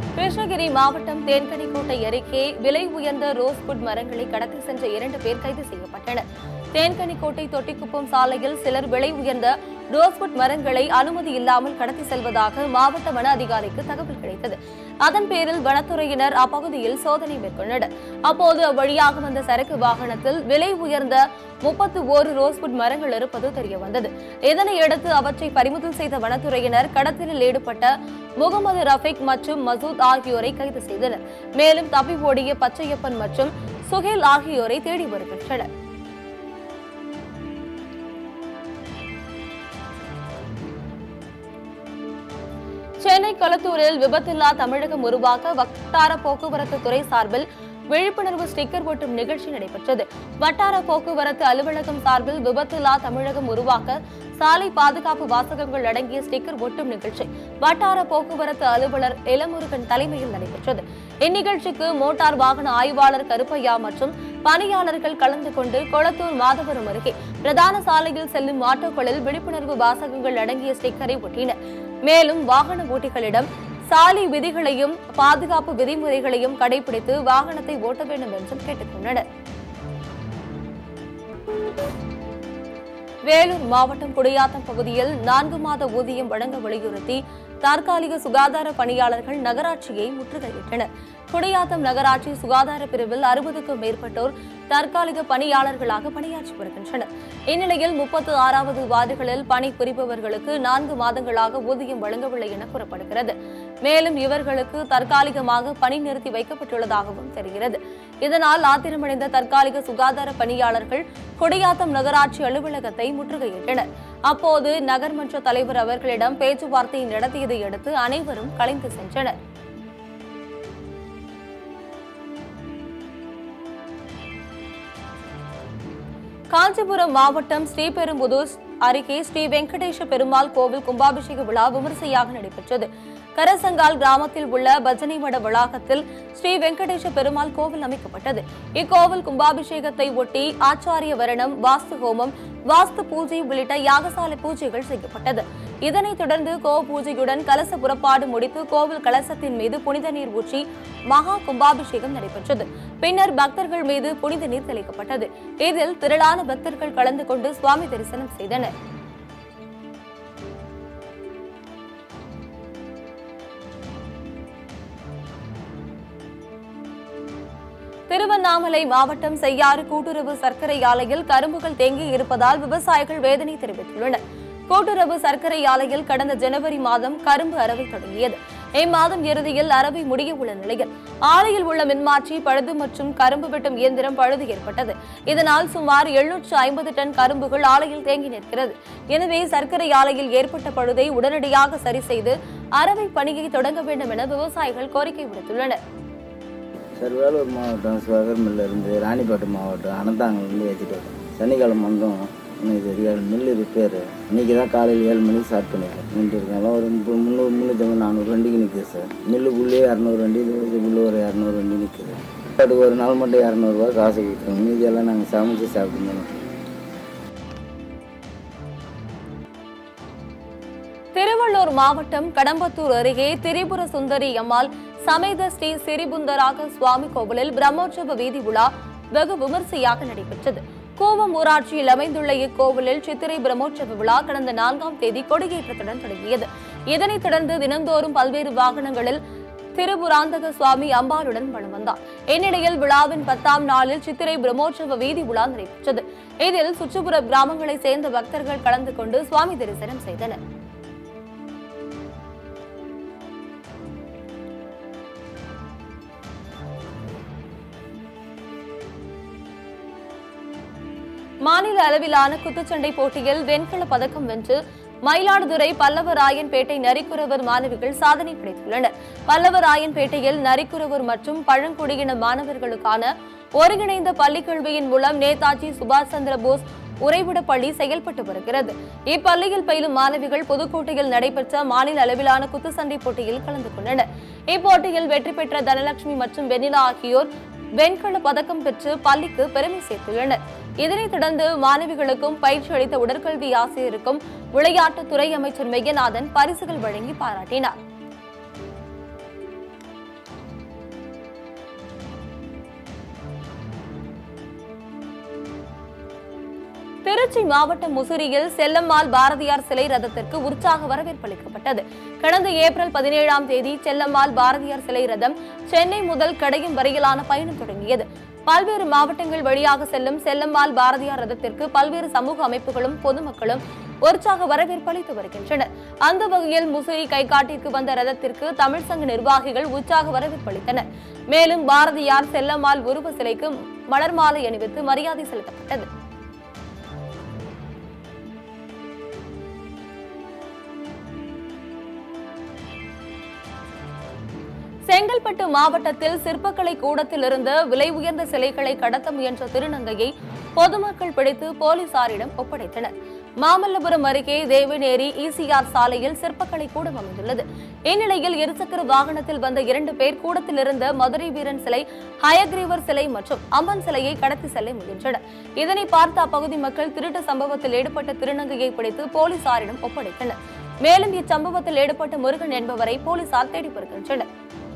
கிருஷ்ணகிரி மாவட்டம் தேன்கனிக்கோட்டை அருகே விலை உயர்ந்த ரோஸ்வுட் மரங்களை கடத்தி சென்ற இரண்டு பேர் கைது செய்யப்பட்டனர் தேன்கனிக்கோட்டை தொட்டிக்குப்பம் சாலையில் சிலர் விலை உயர்ந்த ரோஸ்வுட் மரங்களை அனுமதி இல்லாமல் கடத்தி செல்வதாக மாவட்ட வன அதிகாரிக்கு தகவல் கிடைத்தது அதன் பேரில் வனத்துறையினர் அப்பகுதியில் சோதனை மேற்கொண்டனர் அப்போது அவ்வழியாக வந்த சரக்கு வாகனத்தில் விலை உயர்ந்த முப்பத்து ஓரு ரோஸ்வுட் மரங்கள் இருப்பது தெரியவந்தது இதனையடுத்து அவற்றை பறிமுதல் செய்த வனத்துறையினர் கடத்தலில் ஈடுபட்ட முகமது ரஃபிக் மற்றும் மசூத் ஆகியோரை கைது செய்தனர் மேலும் தப்பி ஓடிய பச்சையப்பன் மற்றும் சுஹேல் ஆகியோரை தேடி வருகின்றனர் சென்னை கொளத்தூரில் விபத்தில்லா தமிழகம் உருவாக்க வட்டார போக்குவரத்து துறை சார்பில் விழிப்புணர்வு ஸ்டிக்கர் ஒட்டும் நிகழ்ச்சி நடைபெற்றது வட்டார போக்குவரத்து அலுவலகம் சார்பில் விபத்தில்லா தமிழகம் உருவாக்க சாலை பாதுகாப்பு வாசகங்கள் அடங்கிய ஸ்டிக்கர் ஒட்டும் நிகழ்ச்சி வட்டார போக்குவரத்து அலுவலர் இளமுருகன் தலைமையில் நடைபெற்றது இந்நிகழ்ச்சிக்கு மோட்டார் வாகன ஆய்வாளர் கருப்பையா மற்றும் பணியாளர்கள் கலந்து கொண்டு கொளத்தூர் மாதவரம் அருகே பிரதான சாலையில் செல்லும் ஆட்டோக்களில் விழிப்புணர்வு வாசகங்கள் அடங்கிய ஸ்டிக்கரை ஒட்டினர் மேலும் வாகன ஓட்டிகளிடம் சாலை விதிகளையும் பாதுகாப்பு விதிமுறைகளையும் கடைபிடித்து வாகனத்தை ஓட்ட வேண்டும் என்றும் கேட்டுக் கொண்டனர் வேலூர் மாவட்டம் குடியாத்தம் பகுதியில் நான்கு மாத ஊதியம் வழங்க வலியுறுத்தி தற்காலிக சுகாதார பணியாளர்கள் நகராட்சியை முற்றுகையிட்டனர் குடியாத்தம் நகராட்சி சுகாதார பிரிவில் அறுபதுக்கும் மேற்பட்டோர் தற்காலிக பணியாளர்களாக பணியாற்றி வருகின்றனர் இந்நிலையில் முப்பத்து ஆறாவது வார்டுகளில் பணி புரிபவர்களுக்கு நான்கு மாதங்களாக ஊதியம் வழங்கவில்லை என கூறப்படுகிறது மேலும் இவர்களுக்கு தற்காலிகமாக பணி நிறுத்தி வைக்கப்பட்டுள்ளதாகவும் தெரிகிறது இதனால் ஆத்திரமடைந்த தற்காலிக சுகாதார பணியாளர்கள் குடியாத்தம் நகராட்சி அலுவலகத்தை முற்றுகையிட்டனர் அப்போது நகர்மன்ற தலைவர் அவர்களிடம் பேச்சுவார்த்தை நடத்தியதை அடுத்து அனைவரும் கலைந்து சென்றனர் காஞ்சிபுரம் மாவட்டம் ஸ்ரீபெரும்புதூர் அருகே ஸ்ரீ வெங்கடேஷ பெருமாள் கோவில் கும்பாபிஷேக விழா விமரிசையாக நடைபெற்றது கரசங்கால் கிராமத்தில் உள்ள பஜனை மட வளாகத்தில் ஸ்ரீ வெங்கடேஷ பெருமாள் கோவில் அமைக்கப்பட்டது இக்கோவில் கும்பாபிஷேகத்தை ஒட்டி ஆச்சாரிய வரணம் வாஸ்து ஹோமம் வாஸ்து பூஜை உள்ளிட்ட யாகசாலை பூஜைகள் செய்யப்பட்டது இதனைத் தொடர்ந்து கோ பூஜையுடன் கலச புறப்பாடு முடித்து கோவில் கலசத்தின் மீது புனித நீர் ஊற்றி மகா கும்பாபிஷேகம் நடைபெற்றது பின்னர் பக்தர்கள் மீது புனித நீர் தெளிக்கப்பட்டது இதில் திரளான பக்தர்கள் கலந்து கொண்டு சுவாமி தரிசனம் செய்தனர் திருவண்ணாமலை மாவட்டம் செய்யாறு கூட்டுறவு சர்க்கரை ஆலையில் கரும்புகள் தேங்கி இருப்பதால் விவசாயிகள் வேதனை தெரிவித்துள்ளனர் கூட்டுறவு சர்க்கரை ஆலையில் கடந்த ஜனவரி மாதம் கரும்பு அரவை தொடங்கியது இம்மாதம் இறுதியில் அரவை முடிய உள்ள நிலையில் ஆலையில் உள்ள மின்மாற்றி பழுது மற்றும் கரும்பு வெட்டும் இயந்திரம் பழுது ஏற்பட்டது இதனால் சுமார் எழுநூற்று ஐம்பது டன் கரும்புகள் ஆலையில் தேங்கி நிற்கிறது எனவே சர்க்கரை ஆலையில் ஏற்பட்ட பழுதை உடனடியாக சரி செய்து அரவை பணியை தொடங்க வேண்டும் என விவசாயிகள் கோரிக்கை விடுத்துள்ளனர் சார் வேலூர் மாவட்டம் சிவகர்மில்ல இருந்து ராணிப்பேட்டை மாவட்டம் அனந்தாங்கிலேருந்து ஏற்றிட்டு வரோம் சனிக்கிழமை வந்தோம் இன்னும் இது வரைக்கும் மில்லு ரிப்பேர் இன்றைக்கி தான் காலையில் ஏழு மணிக்கு ஸ்டார்ட் பண்ணியிருக்கேன் நின்று இருக்கேன் எல்லாம் ஒரு முப்பது முந்நூறு முந்நூற்றம்பது நானூறு வண்டிக்கு நிற்குது சார் மில்லுக்குள்ளேயே இரநூறு வண்டி இதுக்குள்ளே ஒரு இரநூறு வண்டி நிற்குது அதுக்கு ஒரு நாள் மட்டும் இரநூறுவா காசு கொடுத்துருவோம் மீதியெல்லாம் நாங்கள் சமைச்சு சாப்பிட்டு திருவள்ளூர் மாவட்டம் கடம்பத்தூர் அருகே திரிபுர சுந்தரி அம்மாள் சமேத ஸ்ரீ சிறிபுந்தராக சுவாமி கோவிலில் பிரம்மோற்சவ வீதி விழா வெகு விமர்சையாக நடைபெற்றது கோவம் ஊராட்சியில் அமைந்துள்ள இக்கோவிலில் சித்திரை பிரம்மோற்சவ விழா கடந்த நான்காம் தேதி கொடியேற்றத்துடன் தொடங்கியது இதனைத் தொடர்ந்து தினந்தோறும் பல்வேறு வாகனங்களில் திருபுராந்தக சுவாமி அம்பாளுடன் வலம் வந்தார் இந்நிலையில் விழாவின் பத்தாம் நாளில் சித்திரை பிரம்மோற்சவ வீதி விழா நடைபெற்றது இதில் சுற்றுப்புற கிராமங்களைச் சேர்ந்த பக்தர்கள் கலந்து கொண்டு சுவாமி தரிசனம் செய்தனர் மாநில அளவிலான குத்துச்சண்டை போட்டியில் வெண்கல பதக்கம் வென்று மயிலாடுதுறை பல்லவராயன்பேட்டை நரிக்குறவர் மாணவிகள் சாதனை படைத்துள்ளனர் பல்லவராயன்பேட்டையில் நரிக்குறவர் மற்றும் பழங்குடியின மாணவர்களுக்கான ஒருங்கிணைந்த பள்ளிக் கல்வியின் மூலம் நேதாஜி சுபாஷ் சந்திர போஸ் உறைவிட பள்ளி செயல்பட்டு வருகிறது இப்பள்ளியில் பயிலும் மாணவிகள் புதுக்கோட்டையில் நடைபெற்ற மாநில அளவிலான குத்துச்சண்டை போட்டியில் கலந்து கொண்டனர் இப்போட்டியில் வெற்றி பெற்ற தனலட்சுமி மற்றும் வெண்ணிலா ஆகியோர் வெண்கல பதக்கம் பெற்று பள்ளிக்கு பெருமை சேர்த்துள்ளனர் இதனைத் தொடர்ந்து மாணவிகளுக்கும் பயிற்சி அளித்த உடற்கல்வி ஆசிரியருக்கும் விளையாட்டுத்துறை அமைச்சர் மெய்யநாதன் பரிசுகள் வழங்கி பாராட்டினார் திருச்சி மாவட்டம் முசிறியில் செல்லம்மாள் பாரதியார் சிலை ரதத்திற்கு உற்சாக வரவேற்பு அளிக்கப்பட்டது கடந்த ஏப்ரல் பதினேழாம் தேதி செல்லம்மாள் பாரதியார் சிலை ரதம் சென்னை முதல் கடையம் வரையிலான பயணம் தொடங்கியது பல்வேறு மாவட்டங்கள் வழியாக செல்லும் செல்லம்மாள் பாரதியார் ரதத்திற்கு பல்வேறு சமூக அமைப்புகளும் பொதுமக்களும் உற்சாக வரவேற்பு அளித்து வருகின்றனர் அந்த வகையில் முசிறி கைகாட்டிற்கு வந்த ரதத்திற்கு தமிழ் சங்க நிர்வாகிகள் உற்சாக வரவேற்பு அளித்தனர் மேலும் பாரதியார் செல்லம்மாள் உருவ சிலைக்கு மலர் மாலை அணிவித்து மரியாதை செலுத்தப்பட்டது செங்கல்பட்டு மாவட்டத்தில் சிற்பக்கலை கூடத்தில் இருந்த விலை உயர்ந்த சிலைகளை கடத்த முயன்ற திருநங்கையை பொதுமக்கள் பிடித்து போலீசாரிடம் ஒப்படைத்தனர் மாமல்லபுரம் அருகே தேவநேரி இசிஆர் சாலையில் சிற்பக்கலை கூடம் அமைந்துள்ளது இந்நிலையில் இருசக்கர வாகனத்தில் வந்த இரண்டு பேர் கூடத்தில் இருந்த மதுரை வீரன் சிலை ஹயக்ரீவர் சிலை மற்றும் அம்மன் சிலையை கடத்தி செல்ல முயன்றனர் இதனை பார்த்த அப்பகுதி மக்கள் திருட்டு சம்பவத்தில் ஈடுபட்ட திருநங்கையை பிடித்து போலீசாரிடம் ஒப்படைத்தனர் மேலும் இச்சம்பவத்தில் ஈடுபட்ட முருகன் என்பவரை போலீசார் தேடி வருகின்றனர்